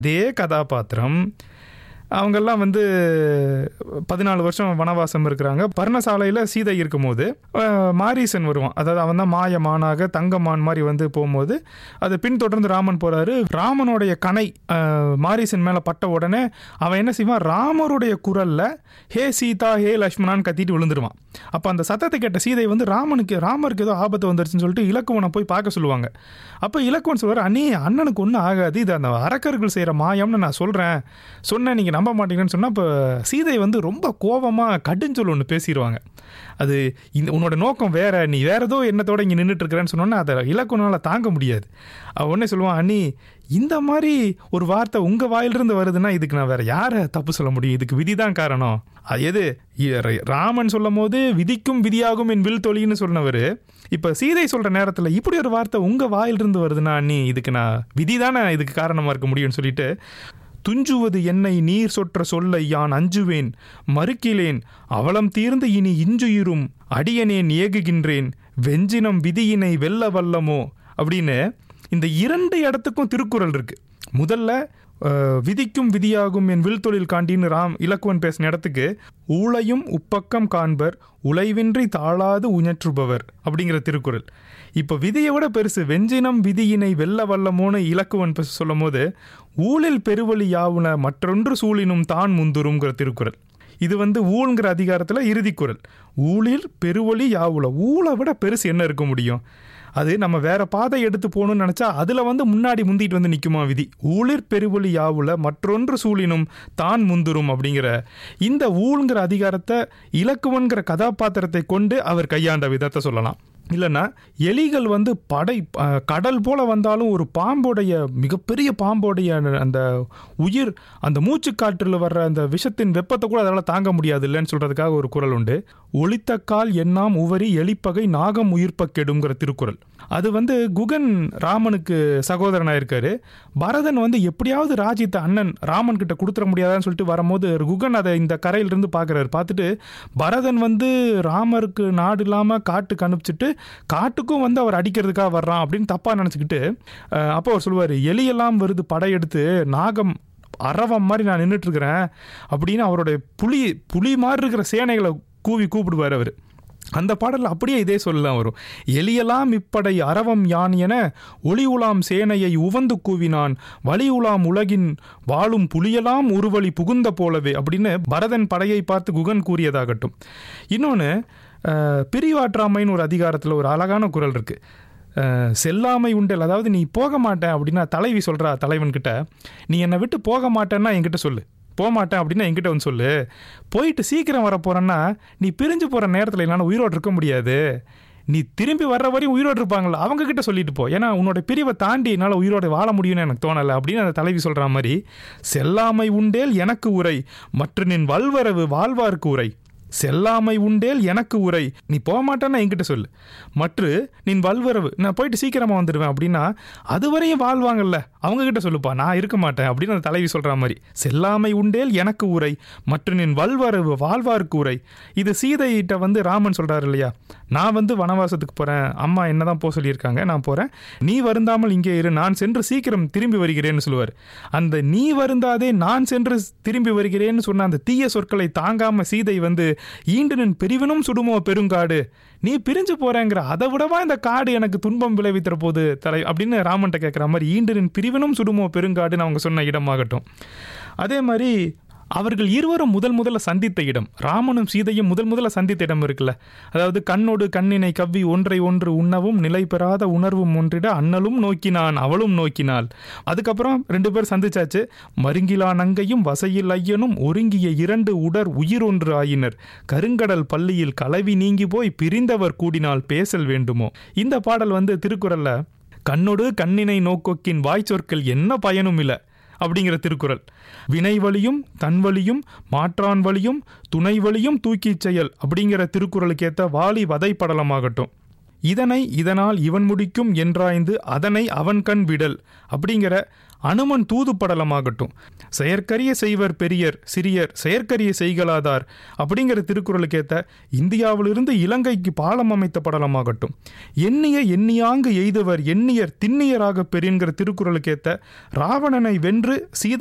இதே கதாபாத்திரம் அவங்கெல்லாம் வந்து பதினாலு வருஷம் வனவாசம் இருக்கிறாங்க பர்ணசாலையில் சீதை இருக்கும்போது அஹ், மாரீசன் வருவான் அதாவது அவன் தான் மாயமானாக தங்கமான் மாதிரி வந்து போகும்போது அதை பின்தொடர்ந்து ராமன் போறாரு ராமனுடைய கணை அஹ், மாரீசன் மேலே பட்ட உடனே அவன் என்ன செய்வான் ராமருடைய குரல்ல ஹே சீதா ஹே லக்ஷ்மணான்னு கத்திட்டு விழுந்துருவான் அப்போ அந்த சத்தத்தை கேட்ட சீதை வந்து ராமனுக்கு ராமருக்கு ஏதோ ஆபத்து வந்துருச்சுன்னு சொல்லிட்டு இலக்குவனை போய் பார்க்க சொல்லுவாங்க அப்போ இலக்குவன் சொல்வார் அண்ணே அண்ணனுக்கு ஒன்றும் ஆகாது இது அந்த அரக்கர்கள் செய்கிற மாயம்னு நான் சொல்கிறேன் சொன்னேன் நீங்கள் நம்ப மாட்டீங்கன்னு சொன்னால் இப்போ சீதை வந்து ரொம்ப கோபமாக கடுஞ்சொல் ஒன்று பேசிடுவாங்க அது இந்த உன்னோட நோக்கம் வேற நீ வேற ஏதோ எண்ணத்தோட இங்கே நின்றுட்டு இருக்கிறேன்னு சொன்னோன்னா அதை இலக்குவனால் தாங்க முடியாது அவன் உடனே சொல்லுவான் அண்ணி இந்த மாதிரி ஒரு வார்த்தை உங்க வாயிலிருந்து வருதுன்னா இதுக்கு நான் வேற யாரை தப்பு சொல்ல முடியும் இதுக்கு விதி தான் காரணம் அது எது இ- ர- ராமன் சொல்லும் போது விதிக்கும் விதியாகும் என் வில் தொழின்னு சொன்னவர் இப்ப சீதை சொல்ற நேரத்துல இப்படி ஒரு வார்த்தை உங்க வாயிலிருந்து வருதுன்னா அண்ணி இதுக்கு நான் விதி தானே இதுக்கு காரணமா இருக்க முடியும்னு சொல்லிட்டு துஞ்சுவது என்னை நீர் சொற்ற சொல்லை யான் அஞ்சுவேன் மறுக்கிலேன் அவலம் தீர்ந்து இனி இஞ்சுயிரும் அடியனேன் ஏகுகின்றேன் வெஞ்சினம் விதியினை வெல்ல வல்லமோ அப்படின்னு இந்த இரண்டு இடத்துக்கும் திருக்குறள் இருக்கு முதல்ல அஹ், விதிக்கும் விதியாகும் என் வில் தொழில் காண்டின்னு ராம் இலக்குவன் பேசின இடத்துக்கு ஊழையும் உப்பக்கம் காண்பர் உழைவின்றி தாழாது உஞற்றுபவர் அப்படிங்கிற திருக்குறள் இப்போ விதியை விட பெருசு வெஞ்சினம் விதியினை வெல்ல வல்லமோன்னு இலக்குவன் பே- சொல்லும் போது ஊழில் பெருவழி யாவுன மற்றொன்று சூழினும் தான் முந்துருங்கிற திருக்குறள் இது வந்து ஊழ்ங்கிற அதிகாரத்தில் இறுதிக்குறள் ஊழில் பெருவழி யாவுல ஊழை விட பெருசு என்ன இருக்க முடியும் அது நம்ம வேற பாதை எடுத்து போகணும்னு நினச்சா அதில் வந்து முன்னாடி முந்திட்டு வந்து நிற்குமா விதி ஊழிர் பெருவழி யாவுல மற்றொன்று சூழினும் தான் முந்துரும் அப்படிங்கிற இந்த ஊழ்ங்கிற அதிகாரத்தை இலக்குவன்கிற கதாபாத்திரத்தை கொண்டு அவர் கையாண்ட விதத்தை சொல்லலாம் இல்லைன்னா எலிகள் வந்து படை அஹ், கடல் போல வந்தாலும் ஒரு பாம்போடைய மிகப்பெரிய பாம்போடைய அந்த உயிர் அந்த மூச்சுக்காற்றில் வர்ற அந்த விஷத்தின் வெப்பத்தை கூட அதனால் தாங்க முடியாது இல்லைன்னு சொல்றதுக்காக ஒரு குறள் உண்டு ஒளித்தக்கால் எண்ணாம் உவரி எலிப்பகை நாகம் உயிர்ப்ப கெடுங்கிற திருக்குறள் அது வந்து குகன் ராமனுக்கு சகோதரனா இருக்காரு பரதன் வந்து எப்படியாவது ராஜ்யத்தை அண்ணன் ராமன் கிட்ட கொடுத்துட முடியாதான்னு சொல்லிட்டு வரும்போது குகன் அதை இந்த கரையிலிருந்து பார்க்குறாரு பார்த்துட்டு பரதன் வந்து ராமருக்கு நாடு இல்லாமல் காட்டுக்கு அனுப்பிச்சிட்டு காட்டுக்கும் வந்து அவர் அடிக்கிறதுக்காக வர்றான் அப்படின்னு தப்பாக நினச்சிக்கிட்டு அப்போ அவர் சொல்லுவார் எலியெல்லாம் வருது படையெடுத்து நாகம் அரவம் மாதிரி நான் நின்றுட்டு இருக்கிறேன் அப்படின்னு அவருடைய புலி புலி மாதிரி இருக்கிற சேனைகளை கூவி கூப்பிடுவார் அவர் அந்த பாடலில் அப்படியே இதே சொல்லலாம் வரும் எலியலாம் இப்படை அரவம் யான் என ஒளி உலாம் சேனையை உவந்து கூவினான் வழி உலாம் உலகின் வாழும் புலியலாம் உருவழி புகுந்த போலவே அப்படின்னு பரதன் படையை பார்த்து குகன் கூறியதாகட்டும் இன்னொன்று பிரிவாற்றாமைன்னு ஒரு அதிகாரத்தில் ஒரு அழகான குரல் இருக்கு அஹ், செல்லாமை உண்டல் அதாவது நீ போக மாட்டேன் அப்படின்னா தலைவி சொல்றா தலைவன்கிட்ட நீ என்னை விட்டு போக மாட்டேன்னா என்கிட்ட சொல்லு போக மாட்டேன் அப்படின்னா என்கிட்ட வந்து சொல்லு போயிட்டு சீக்கிரம் வர போறேன்னா நீ பிரிஞ்சு போற நேரத்தில் என்னால் உயிரோடு இருக்க முடியாது நீ திரும்பி வர்ற வரையும் உயிரோடு இருப்பாங்களா அவங்க கிட்ட சொல்லிட்டு போ ஏன்னா உன்னோட பிரிவை தாண்டி என்னால் உயிரோடு வாழ முடியும்னு எனக்கு தோணலை அப்படின்னு அந்த தலைவி சொல்ற மாதிரி செல்லாமை உண்டேல் எனக்கு உரை மற்ற நின் வல்வரவு வாழ்வார்க்கு உரை செல்லாமை உண்டேல் எனக்கு உரை நீ போக மாட்டேன்னா என்கிட்ட சொல்லு மற்ற நின் வல்வரவு நான் போயிட்டு சீக்கிரமா வந்துடுவேன் அப்படின்னா அதுவரையும் வாழ்வாங்கல்ல அவங்க கிட்ட சொல்லுப்பா நான் இருக்க மாட்டேன் அப்படின்னு அந்த தலைவி சொல்ற மாதிரி செல்லாமை உண்டேல் எனக்கு உரை மற்ற நின் வல்வரவு வாழ்வார்க்கு உரை இது சீதையிட்ட வந்து ராமன் சொல்றாரு இல்லையா நான் வந்து வனவாசத்துக்கு போறேன் அம்மா என்னதான் போக சொல்லியிருக்காங்க நான் போறேன் நீ வருந்தாமல் இங்கே இரு நான் சென்று சீக்கிரம் திரும்பி வருகிறேன்னு சொல்லுவார் அந்த நீ வருந்தாதே நான் சென்று திரும்பி வருகிறேன்னு சொன்ன அந்த தீய சொற்களை தாங்காம சீதை வந்து ஈண்டனின் பிரிவினும் சுடுமோ பெருங்காடு நீ பிரிஞ்சு போறேங்கிற அதை விடவா இந்த காடு எனக்கு துன்பம் விளைவிக்கிற போது தலை அப்படின்னு ராமன்ட்ட கேட்குற மாதிரி ஈண்டனின் பிரிவினும் சுடுமோ பெருங்காடுன்னு அவங்க சொன்ன இடமாகட்டும் அதே மாதிரி அவர்கள் இருவரும் முதல் முதல்ல சந்தித்த இடம் ராமனும் சீதையும் முதல் முதல்ல சந்தித்த இடம் இருக்குல்ல அதாவது கண்ணோடு கண்ணினை கவ்வி ஒன்றை ஒன்று உண்ணவும் நிலை பெறாத உணர்வும் ஒன்றிட அண்ணலும் நோக்கினான் அவளும் நோக்கினாள் அதுக்கப்புறம் ரெண்டு பேர் சந்திச்சாச்சு மருங்கிலா நங்கையும் வசையில் ஐயனும் ஒருங்கிய இரண்டு உடர் உயிர் ஒன்று ஆயினர் கருங்கடல் பள்ளியில் கலவி நீங்கி போய் பிரிந்தவர் கூடினால் பேசல் வேண்டுமோ இந்த பாடல் வந்து திருக்குறள்ல கண்ணொடு கண்ணினை நோக்கொக்கின் வாய்ச்சொற்கள் என்ன பயனும் இல்லை அப்படிங்கிற திருக்குறள் வினை வழியும் தன் வழியும் மாற்றான் வழியும் துணை வழியும் தூக்கிச் செயல் அப்படிங்கிற திருக்குறளுக்கேத்த வாலி வதைப்படலமாகட்டும் இதனை இதனால் இவன் முடிக்கும் என்றாய்ந்து அதனை அவன் கண் விடல் அப்படிங்கிற அனுமன் தூது படலமாகட்டும் செயற்கரிய செய்வர் பெரியர் சிறியர் செயற்கரிய செய்கலாதார் அப்படிங்கிற திருக்குறளுக்கு ஏத்த இந்தியாவிலிருந்து இலங்கைக்கு பாலம் அமைத்த படலமாகட்டும் எண்ணிய எண்ணியாங்கு எய்தவர் எண்ணியர் திண்ணியராக பெரியன்கிற திருக்குறளுக்கு ஏத்த ராவணனை வென்று சீதை